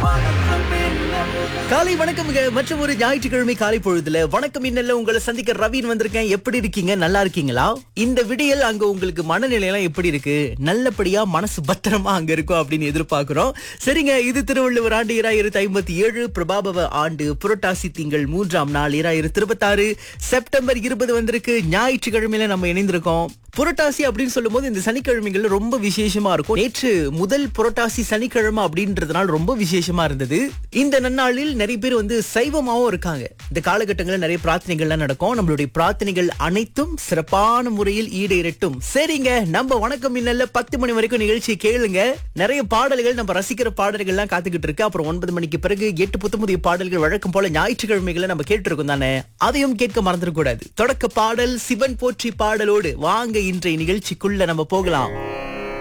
காலை வணக்கம் மற்றும் ஒரு ஞாயிற்றுக்கிழமை காலை பொழுதுல வணக்கம் இன்னல்ல உங்களை சந்திக்க ரவீன் வந்திருக்கேன் எப்படி இருக்கீங்க நல்லா இருக்கீங்களா இந்த விடியல் அங்க உங்களுக்கு மனநிலை எல்லாம் எப்படி இருக்கு நல்லபடியா மனசு பத்திரமா அங்க இருக்கும் அப்படின்னு எதிர்பார்க்கிறோம் சரிங்க இது திருவள்ளுவர் ஆண்டு இராயிரத்தி ஐம்பத்தி ஏழு பிரபாபவ ஆண்டு புரட்டாசி திங்கள் மூன்றாம் நாள் இராயிரத்தி இருபத்தாறு செப்டம்பர் இருபது வந்திருக்கு ஞாயிற்றுக்கிழமையில நம்ம இணைந்திருக்கோம் புரட்டாசி அப்படின்னு சொல்லும்போது இந்த சனிக்கிழமைகள் ரொம்ப விசேஷமா இருக்கும் நேற்று முதல் புரட்டாசி சனிக்கிழமை அப்படின்றதுனால ரொம்ப விசேஷமா இருந்தது இந்த நன்னாளில் நிறைய பேர் வந்து சைவமாவும் இருக்காங்க இந்த காலகட்டங்களில் நிறைய பிரார்த்தனைகள்லாம் நடக்கும் நம்மளுடைய பிரார்த்தனைகள் அனைத்தும் சிறப்பான முறையில் ஈடேறட்டும் சரிங்க நம்ம வணக்கம் இன்னல்ல பத்து மணி வரைக்கும் நிகழ்ச்சி கேளுங்க நிறைய பாடல்கள் நம்ம ரசிக்கிற பாடல்கள்லாம் காத்துக்கிட்டு இருக்கு அப்புறம் ஒன்பது மணிக்கு பிறகு எட்டு புத்தமுதிய பாடல்கள் வழக்கம் போல ஞாயிற்றுக்கிழமைகளை நம்ம கேட்டிருக்கோம் தானே அதையும் கேட்க மறந்துடக்கூடாது தொடக்க பாடல் சிவன் போற்றி பாடலோடு வாங்க இன்றைய நிகழ்ச்சிக்குள்ள நம்ம போகலாம்